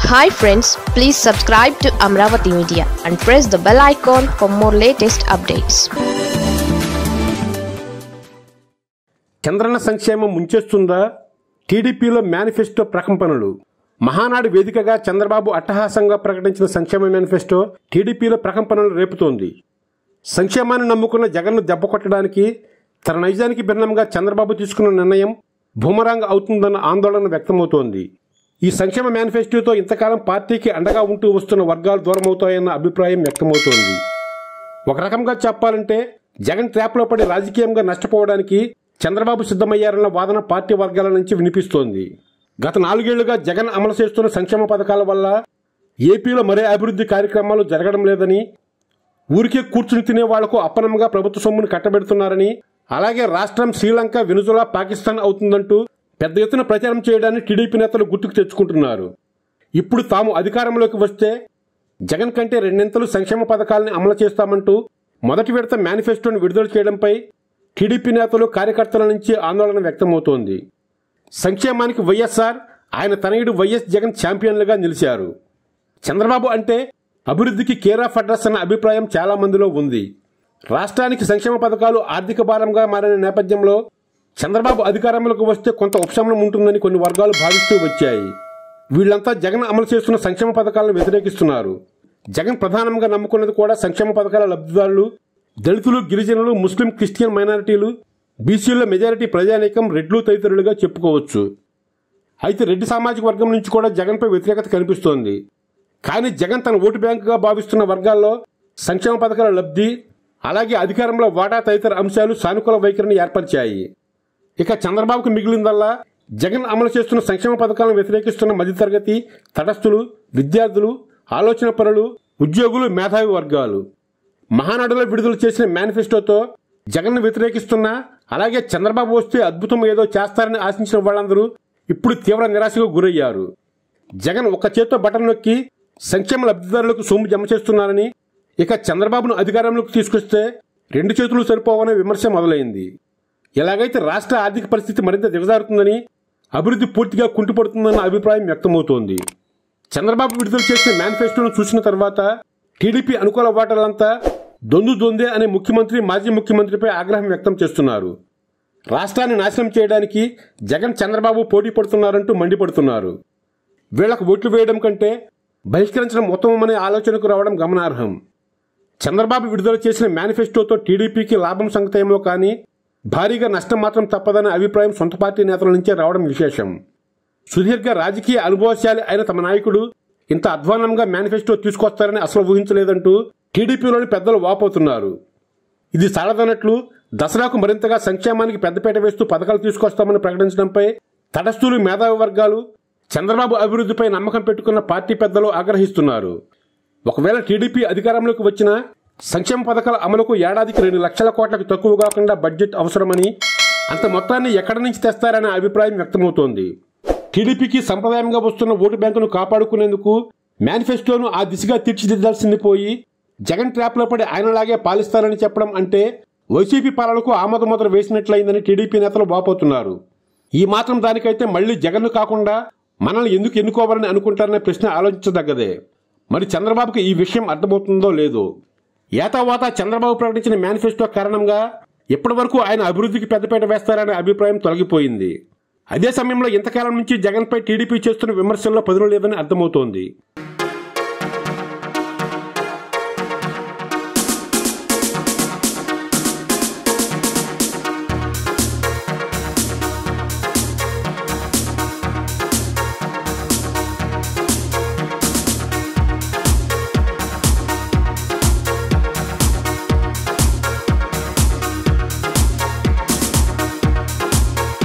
hi friends please subscribe to Amaravati media and press the bell icon for more latest updates Chandranna సంక్షేమం ముంచేస్తుందా టీడీపీలో manifesto ప్రకంపనలు మహానాడు వేదికగా చంద్రబాబు అట్టహాసంగా ప్రకటించిన సంక్షేమ మేనిఫెస్టో టీడీపీలో ప్రకంపనలు రేపుతోంది సంక్షేమాన్ని నమ్ముకున్న జగన్ను దెబ్బ కొట్టడానికి తన నైజానికి భిన్నంగా చంద్రబాబు తీసుకున్న నిర్ణయం భూమరాంగ్ అవుతుందన్న ఆందోళన వ్యక్తమవుతోంది ఈ సంక్షేమ మేనిఫెస్టోతో ఇంతకాలం పార్టీకి అండగా ఉంటూ వస్తున్న వర్గాలు దూరమవుతాయన్న అభిప్రాయం వ్యక్తమవుతోంది ఒక రకంగా చెప్పాలంటే జగన్ ట్రాప్లో పడి రాజకీయంగా నష్టపోవడానికి చంద్రబాబు సిద్ధమయ్యారన్న వాదన పార్టీ వర్గాల నుంచి వినిపిస్తోంది గత నాలుగేళ్లుగా జగన్ అమలు చేస్తున్న సంక్షేమ పథకాల వల్ల ఏపీలో మరే అభివృద్ధి కార్యక్రమాలు జరగడం లేదని ఊరికే కూర్చుని తినే వాళ్లకు అప్పనంగా ప్రభుత్వ సొమ్మును కట్టబెడుతున్నారని అలాగే రాష్ట్రం శ్రీలంక వెనుజులా పాకిస్తాన్ అవుతుందంటూ పెద్ద ఎత్తున ప్రచారం చేయడాన్ని టీడీపీ నేతలు గుర్తుకు తెచ్చుకుంటున్నారు ఇప్పుడు తాము అధికారంలోకి వస్తే జగన్ కంటే రెండింతలు సంక్షేమ పథకాలను అమలు చేస్తామంటూ మొదటి విడత మేనిఫెస్టోను విడుదల చేయడంపై టీడీపీ నేతలు కార్యకర్తల నుంచి ఆందోళన వ్యక్తమవుతోంది సంక్షేమానికి వైఎస్ఆర్ ఆయన తనయుడు వైఎస్ జగన్ ఛాంపియన్లుగా నిలిచారు చంద్రబాబు అంటే అభివృద్ధికి కేర్ ఆఫ్ అడ్రస్ అన్న అభిప్రాయం చాలా మందిలో ఉంది రాష్ట్రానికి సంక్షేమ పథకాలు ఆర్థిక భారంగా మారిన నేపథ్యంలో చంద్రబాబు అధికారంలోకి వస్తే కొంత ఉపశమనం ఉంటుందని కొన్ని వర్గాలు భావిస్తూ వచ్చాయి వీళ్ళంతా జగన్ అమలు చేస్తున్న సంక్షేమ పథకాలను వ్యతిరేకిస్తున్నారు జగన్ ప్రధానంగా నమ్ముకున్నది కూడా సంక్షేమ పథకాల లబ్ధిదారులు దళితులు గిరిజనులు ముస్లిం క్రిస్టియన్ మైనారిటీలు బీసీల మెజారిటీ ప్రజానీకం రెడ్లు తదితరులుగా చెప్పుకోవచ్చు అయితే రెడ్డి సామాజిక వర్గం నుంచి కూడా జగన్పై వ్యతిరేకత కనిపిస్తోంది కానీ జగన్ తన ఓటు బ్యాంకుగా భావిస్తున్న వర్గాల్లో సంక్షేమ పథకాల లబ్ధి అలాగే అధికారంలో వాటా తదితర అంశాలు సానుకూల వైఖరిని ఏర్పరిచాయి ఇక చంద్రబాబుకు మిగిలిందల్లా జగన్ అమలు చేస్తున్న సంక్షేమ పథకాలను వ్యతిరేకిస్తున్న మధ్యతరగతి తటస్థులు విద్యార్థులు ఆలోచన పరులు ఉద్యోగులు మేధావి వర్గాలు మహానాడులో విడుదల చేసిన మేనిఫెస్టోతో జగన్ను వ్యతిరేకిస్తున్న అలాగే చంద్రబాబు వస్తే అద్భుతం ఏదో చేస్తారని ఆశించిన వాళ్ళందరూ ఇప్పుడు తీవ్ర నిరాశకు గురయ్యారు జగన్ ఒక చేత్తో బటన్ నొక్కి సంక్షేమ లబ్ధిదారులకు సొమ్ము జమ చేస్తున్నారని ఇక చంద్రబాబును అధికారంలోకి తీసుకొస్తే రెండు చేతులు సరిపోవనే విమర్శ మొదలైంది ఎలాగైతే రాష్ట్ర ఆర్థిక పరిస్థితి మరింత దిగజారుతుందని అభివృద్ధి పూర్తిగా కుంటుపడుతుందన్న అభిప్రాయం వ్యక్తమవుతోంది చంద్రబాబు విడుదల చేసిన మేనిఫెస్టోను చూసిన తర్వాత టీడీపీ అనుకూల ఓటర్లంతా దొందు దొందే అనే ముఖ్యమంత్రి మాజీ ముఖ్యమంత్రిపై ఆగ్రహం వ్యక్తం చేస్తున్నారు రాష్ట్రాన్ని నాశనం చేయడానికి జగన్ చంద్రబాబు పోటీ పడుతున్నారంటూ మండిపడుతున్నారు వీళ్లకు ఓట్లు వేయడం కంటే బహిష్కరించడం ఉత్తమమనే ఆలోచనకు రావడం గమనార్హం చంద్రబాబు విడుదల చేసిన మేనిఫెస్టోతో టీడీపీకి లాభం సంగతేమో కానీ భారీగా నష్టం మాత్రం తప్పదనే అభిప్రాయం సొంత పార్టీ నేతల నుంచే రావడం విశేషం సుదీర్ఘ రాజకీయ అనుభవశాలి అయిన తమ నాయకుడు ఇంత అధ్వానంగా మేనిఫెస్టో తీసుకొస్తారని అసలు ఊహించలేదంటూ టీడీపీలోని పెద్దలు వాపోతున్నారు ఇది సాలదన్నట్లు దసరాకు మరింతగా సంక్షేమానికి పెద్దపీట వేస్తూ పథకాలు తీసుకొస్తామని ప్రకటించడంపై తటస్థులు మేధావి వర్గాలు చంద్రబాబు అభివృద్ధిపై నమ్మకం పెట్టుకున్న పార్టీ పెద్దలు ఆగ్రహిస్తున్నారు ఒకవేళ టీడీపీ అధికారంలోకి వచ్చినా సంక్షేమ పథకాల అమలుకు ఏడాదికి రెండు లక్షల కోట్లకు తక్కువ కాకుండా బడ్జెట్ అవసరమని అంత మొత్తాన్ని ఎక్కడి నుంచి తెస్తారనే అభిప్రాయం వ్యక్తమవుతోంది టీడీపీకి సంప్రదాయంగా వస్తున్న ఓటు బ్యాంకును కాపాడుకునేందుకు మేనిఫెస్టోను ఆ దిశగా తీర్చిదిద్దాల్సింది పోయి జగన్ ట్రాప్లో పడి ఆయనలాగే పాలిస్తారని చెప్పడం అంటే వైసీపీ పాలనకు ఆమోదముద్ర వేసినట్లయిందని టీడీపీ నేతలు వాపోతున్నారు ఈ మాత్రం దానికైతే మళ్లీ జగన్ను కాకుండా మనల్ని ఎందుకు ఎన్నుకోవాలని అనుకుంటారనే ప్రశ్న ఆలోచించదగ్గదే మరి చంద్రబాబుకి ఈ విషయం అర్థమవుతుందో లేదో ఏతావాత చంద్రబాబు ప్రకటించిన మేనిఫెస్టో కారణంగా ఇప్పటివరకు ఆయన అభివృద్ధికి పెద్దపీట వేస్తారనే అభిప్రాయం తొలగిపోయింది అదే సమయంలో ఇంతకాలం నుంచి జగన్పై టీడీపీ చేస్తున్న విమర్శల్లో పదులు లేదని అర్థమవుతోంది